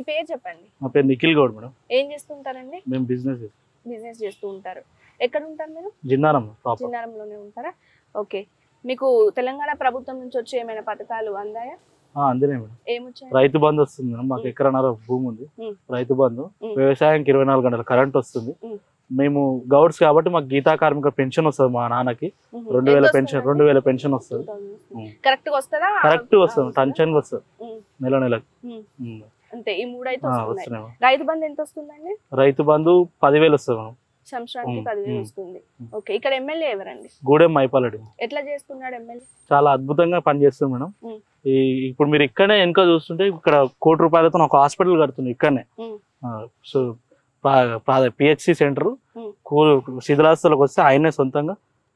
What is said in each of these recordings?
పేరు చెప్పండి మా పేరు నిఖిల్ గౌడ్ మేడం ఏం చేస్తుంటారండి మేము బిజినెస్ బిజినెస్ చేస్తూ ఉంటారు ఎక్కడ ఉంటారు మీరు జిన్నారం ప్రాపర్ చిన్నారంలోనే ఉంటారా ఓకే మీకు తెలంగాణ ప్రభుత్వం నుంచి వచ్చే ఏమైనా పథకాలు అందాయా అందినే మేడం ఏమొచ్చాయి రైతు బంధు వస్తుంది మేడం మాకు మ్. ఎకరన్నర భూమి ఉంది మ్. రైతు బంధు మ్. వ్యవసాయానికి ఇరవై నాలుగు గంటల కరెంట్ వస్తుంది మ్. మేము గౌడ్స్ కాబట్టి మాకు గీతా కార్మిక పెన్షన్ వస్తుంది మా నాన్నకి రెండు వేల పెన్షన్ రెండు వేల పెన్షన్ వస్తుంది మ్. కరెక్ట్ గా వస్తుందా కరెక్ట్ వస్తుంది టెన్షన్ వస్తుంది మ్. నెల నెలకి మ్. మ్. అంతే ఈ మూడైతే ఆ, వస్తున్నాయి వస్తున్నాయి మేడం. రైతు బంధు ఎంత వస్తుందండి రైతు బంధు పదివేలు వస్తుంది మేడం సంవత్సరానికి మ్, పదివేలు మ్. వస్తుంది మ్. ఓకే ఇక్కడ ఎమ్మెల్యే ఎవరండి గూడెం మైపాలడి ఎట్లా చేస్తున్నాడు ఎమ్మెల్యే చాలా అద్భుతంగా పనిచేస్తుంది మేడం మ్. ఈ ఇప్పుడు మీరు ఇక్కడనే వెనుక చూస్తుంటే ఇక్కడ కోటి రూపాయలతో ఒక హాస్పిటల్ కడుతుంది ఇక్కడనే మ్. ఆ, సో పిహెచ్సి సెంటర్ మ్. శిథిలాస్తులకు వస్తే ఆయనే సొంతంగా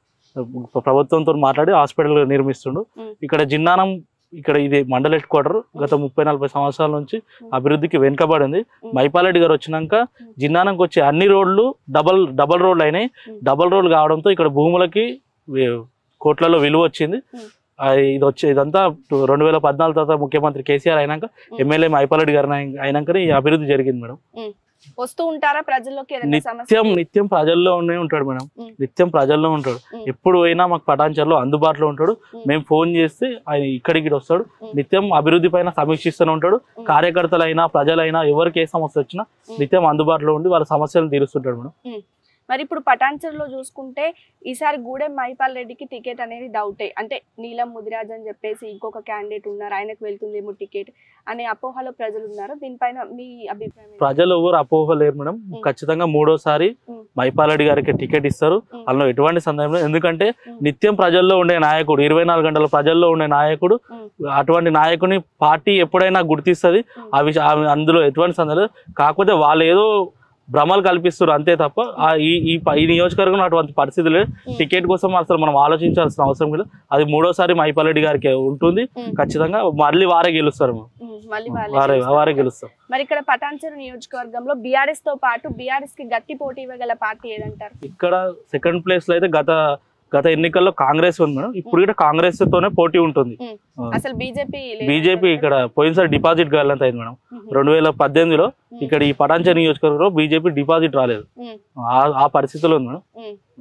ప్ర- ప్రభుత్వంతో మాట్లాడి హాస్పిటల్ నిర్మిస్తుండు మ్. ఇక్కడ జిన్నానం ఇక్కడ ఇది మండల హెడ్ క్వార్టర్ గత ముప్పై నలభై సంవత్సరాల నుంచి అభివృద్ధికి వెనుకబడింది మ్. మైపాలరెడ్డి గారు వచ్చినాక జిన్నానంకి వచ్చే అన్ని రోడ్లు డబల్ డబల్ రోడ్లు అయినాయి మ్. డబల్ రోడ్లు కావడంతో ఇక్కడ భూములకి వే- కోట్లలో విలువ వచ్చింది మ్. ఆ, ఇది వచ్చే ఇదంతా రెండు వేల పద్నాలుగు తర్వాత ముఖ్యమంత్రి కేసీఆర్ అయినాక ఎమ్మెల్యే మైపాలరెడ్డి గారు అయినాకనే ఈ అభివృద్ధి జరిగింది మేడం వస్తూ ఉంటారా ప్రజల్లోకి ఏదైనా నిత్యం సమస్య నిత్యం ప్రజల్లోనే ఉంటాడు మేడం మ్. నిత్యం ప్రజల్లో ఉంటాడు మ్. ఎప్పుడు అయినా మాకు పటాన్చర్లో అందుబాటులో ఉంటాడు మ్. మేము ఫోన్ చేస్తే ఆయన ఇక్కడికి ఇటు వస్తాడు మ్. నిత్యం అభివృద్ధి పైన సమీక్షిస్తూనే ఉంటాడు మ్. కార్యకర్తలైనా ప్రజలైనా ఎవరికి ఏ సమస్య వచ్చినా మ్. నిత్యం అందుబాటులో ఉండి వాళ్ళ సమస్యలను తీరుస్తుంటాడు మేడం మరి ఇప్పుడు పటాన్చర్లో చూసుకుంటే ఈసారి గూడెం మైపాల్ రెడ్డికి టికెట్ అనేది డౌటే అంటే నీలం ముదిరాజ్ అని చెప్పేసి ఇంకొక క్యాండిడేట్ ఉన్నారు ఆయనకు వెళ్తుందేమో టికెట్ అనే అపోహలో ప్రజలు ఉన్నారు దీనిపైన మీ అభిప్రాయం ఏంటి? ప్రజలు ఎవరు అపోహ లేరు మేడం మ్. ఖచ్చితంగా మూడోసారి మ్. మైపాలరెడ్డి గారికి టికెట్ ఇస్తారు మ్. అందులో ఎటువంటి సందేహం లేదు ఎందుకంటే మ్. నిత్యం ప్రజల్లో ఉండే నాయకుడు ఇరవై నాలుగు గంటల ప్రజల్లో ఉండే నాయకుడు మ్. అటువంటి నాయకుని పార్టీ ఎప్పుడైనా గుర్తిస్తుంది మ్. ఆ విషయం ఆ- అందులో ఎటువంటి సందేహం లేదు కాకపోతే వాళ్ళు ఏదో భ్రమలు కల్పిస్తారు అంతే తప్ప ఆ ఈ ఈ ప- ఈ నియోజకవర్గంలో అటువంటి పరిస్థితి లేదు మ్. టికెట్ కోసం అసలు మనం ఆలోచించాల్సిన అవసరం లేదు అది మూడోసారి మైపాలరెడ్డి గారికి ఉంటుంది మ్. ఖచ్చితంగా మళ్ళీ వారే గెలుస్తారు ఉమ్, మళ్ళీ వాళ్ళే వారే గెలుస్తారు. వారే గెలుస్తారు మరి ఇక్కడ పటాన్చెరు నియోజకవర్గంలో బీఆర్ఎస్ తో పాటు బీఆర్ఎస్ కి గట్టి పోటీ ఇవ్వగల పార్టీ ఏదంటారు ఇక్కడ సెకండ్ ప్లేస్ లో అయితే గత గత ఎన్నికల్లో కాంగ్రెస్ ఉంది మేడం ఇప్పుడు కూడా కాంగ్రెస్ తోనే పోటీ ఉంటుంది ఉమ్. ఆ, అసలు బీజేపీ బీజేపీ ఇక్కడ పోయినసారి డిపాజిట్ కాలంత అయింది మేడం రెండు వేల పద్దెనిమిదిలో ఇక్కడ ఈ పటాంచ నియోజకవర్గంలో బీజేపీ డిపాజిట్ రాలేదు ఆ- ఆ పరిస్థితిలో ఉంది మేడం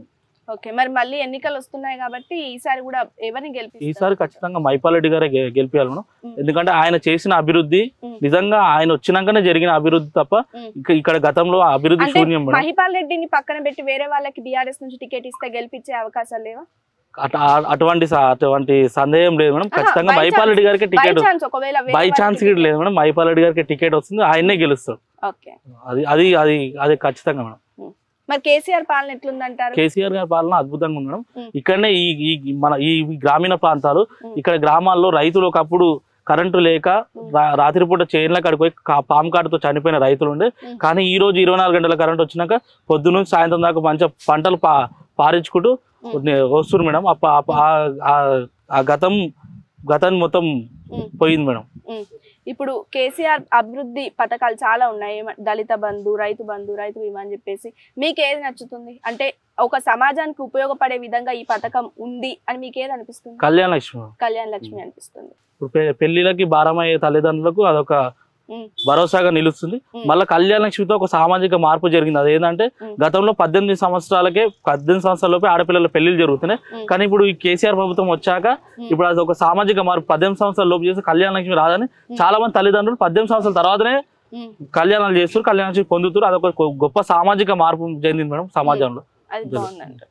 ఓకే మరి మళ్ళీ ఎన్నికలు వస్తున్నాయి కాబట్టి ఈసారి కూడా ఎవరిని గెలిపిస్తారు ఈసారి ఖచ్చితంగా మైపాలరెడ్డి గారే గె- గెలిపియాలి మేడం ఉమ్. ఎందుకంటే ఆయన చేసిన అభివృద్ధి ఉమ్. నిజంగా ఆయన వచ్చినాకనే జరిగిన అభివృద్ధి తప్ప ఉమ్. ఇక- ఇక్కడ గతంలో ఆ అభివృద్ధి అంటే శూన్యం మేడం మహిపాల్ రెడ్డిని పక్కన పెట్టి వేరే వాళ్ళకి బీఆర్ఎస్ నుంచి టికెట్ ఇస్తే గెలిపించే అవకాశాలు లేవా అట- ఆ- అటువంటి స- అటువంటి సందేహం లేదు మేడం ఆహా, ఖచ్చితంగా by మైపాలరెడ్డి గారికి బై టికెట్ ఛాన్స్ ఒకవేళ వేరే బై ఛాన్స్ వాళ్ళకి కూడా లేదు మేడం మైపాలరెడ్డి గారికి టికెట్ వస్తుంది ఆయన్నే గెలుస్తాడు ఓకే అది అది అది అది ఖచ్చితంగా మేడం మరి కేసీఆర్ పాలన ఎట్లుందంటారు కేసీఆర్ గారి పాలన అద్భుతంగా ఉంది మేడం ఉమ్. ఇక్కడనే ఈ ఈ మన ఈ గ్రామీణ ప్రాంతాలు ఉమ్. ఇక్కడ గ్రామాల్లో రైతులు ఒకప్పుడు కరెంటు లేక ఉమ్. రా- రాత్రిపూట చేనులకు అడిపోయి పాము కాటుతో చనిపోయిన రైతులు ఉండే ఉమ్. కానీ ఈ రోజు ఇరవై నాలుగు గంటల కరెంట్ వచ్చినాక పొద్దు నుంచి సాయంత్రం దాకా మంచిగా పంటలు పా పారించుకుంటూ ఉమ్. వస్తున్నారు మేడం అప్ప- అప్ప- ఆ- ఆ- ఆ గతం గతం మొత్తం ఉమ్. పోయింది మేడం ఉమ్. ఇప్పుడు కేసీఆర్ అభివృద్ధి పథకాలు చాలా ఉన్నాయి ఏమ- దళిత బంధు రైతు బంధు రైతు బీమా అని చెప్పేసి మీకు ఏది నచ్చుతుంది అంటే ఒక సమాజానికి ఉపయోగపడే విధంగా ఈ పథకం ఉంది అని మీకు ఏది అనిపిస్తుంది కళ్యాణ లక్ష్మి కళ్యాణ్ లక్ష్మి అనిపిస్తుంది ఇప్పుడు పె- పెళ్లిళ్ళకి భారమయ్యే తల్లిదండ్రులకు అదొక ఉమ్. భరోసాగా నిలుస్తుంది ఉమ్. మళ్ళీ కళ్యాణ లక్ష్మితో ఒక సామాజిక మార్పు జరిగింది అదేంటంటే ఉమ్. గతంలో పద్దెనిమిది సంవత్సరాలకే పద్దెనిమిది సంవత్సరాలలోపే ఆడపిల్లల పెళ్లిళ్ళు జరుగుతున్నాయి ఉమ్. కానీ ఇప్పుడు ఈ కేసీఆర్ ప్రభుత్వం వచ్చాక ఉమ్. ఇప్పుడు అది ఒక సామాజిక మార్పు పద్దెనిమిది సంవత్సరాల లోపు చేస్తే కళ్యాణ లక్ష్మి రాదని చాలా మంది తల్లిదండ్రులు పద్దెనిమిది సంవత్సరాల తర్వాతనే ఉమ్. కళ్యాణాలు చేస్తారు కళ్యాణ లక్ష్మి పొందుతారు అదొక గొ- గొప్ప సామాజిక మార్పు చెందింది మేడం సమాజంలో అది తెలుసు. బాగుందంట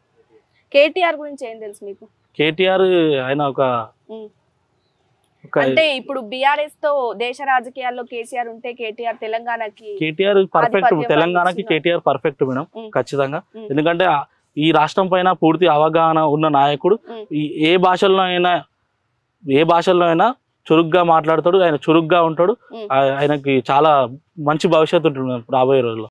కేటీఆర్ గురించి ఏం తెలుసు మీకు కేటీఆర్ ఆయన ఒక ఉమ్. ఒక అంటే ఇప్పుడు బీఆర్ఎస్ తో దేశ రాజకీయాల్లో కేసీఆర్ ఉంటే కేటీఆర్ తెలంగాణకి కేటీఆర్ పర్ఫెక్ట్ ఆధిపత్యం తెలంగాణకి వహిస్తున్నారు. కేటీఆర్ పర్ఫెక్ట్ మేడం ఉమ్. ఖచ్చితంగా ఉమ్. ఎందుకంటే ఆ- ఈ రాష్ట్రం పైన పూర్తి అవగాహన ఉన్న నాయకుడు ఉమ్. ఈ ఏ భాషల్లో అయినా ఏ భాషల్లో అయినా చురుగ్గా మాట్లాడతాడు ఆయన చురుగ్గా ఉంటాడు ఉమ్. ఆ- ఆయనకి చాలా మంచి భవిష్యత్తు ఉంటుంది రాబోయే రోజుల్లో